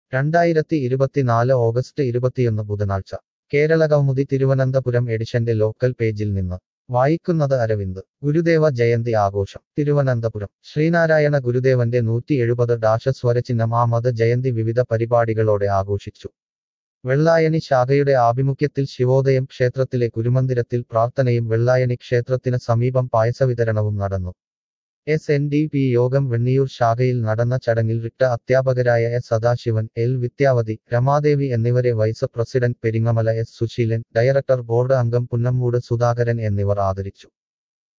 രണ്ടായിരത്തി ഇരുപത്തിനാല് ഓഗസ്റ്റ് ഇരുപത്തിയൊന്ന് ബുധനാഴ്ച കേരള കൗമുദി തിരുവനന്തപുരം എഡിഷന്റെ ലോക്കൽ പേജിൽ നിന്ന് വായിക്കുന്നത് അരവിന്ദ് ഗുരുദേവ ജയന്തി ആഘോഷം തിരുവനന്തപുരം ശ്രീനാരായണ ഗുരുദേവന്റെ നൂറ്റി എഴുപത് ഡാഷ സ്വരചിഹ്നം ആമത് ജയന്തി വിവിധ പരിപാടികളോടെ ആഘോഷിച്ചു വെള്ളായണി ശാഖയുടെ ആഭിമുഖ്യത്തിൽ ശിവോദയം ക്ഷേത്രത്തിലെ ഗുരുമന്ദിരത്തിൽ പ്രാർത്ഥനയും വെള്ളായണി ക്ഷേത്രത്തിന് സമീപം പായസവിതരണവും നടന്നു എസ് എൻ ഡി പി യോഗം വെണ്ണിയൂർ ശാഖയിൽ നടന്ന ചടങ്ങിൽ റിട്ട അധ്യാപകരായ എസ് സദാശിവൻ എൽ വിദ്യാവതി രമാദേവി എന്നിവരെ vice president Peringamala S Susheelan director board അംഗം പുന്നമ്മൂട് സുധാകരൻ എന്നിവർ ആദരിച്ചു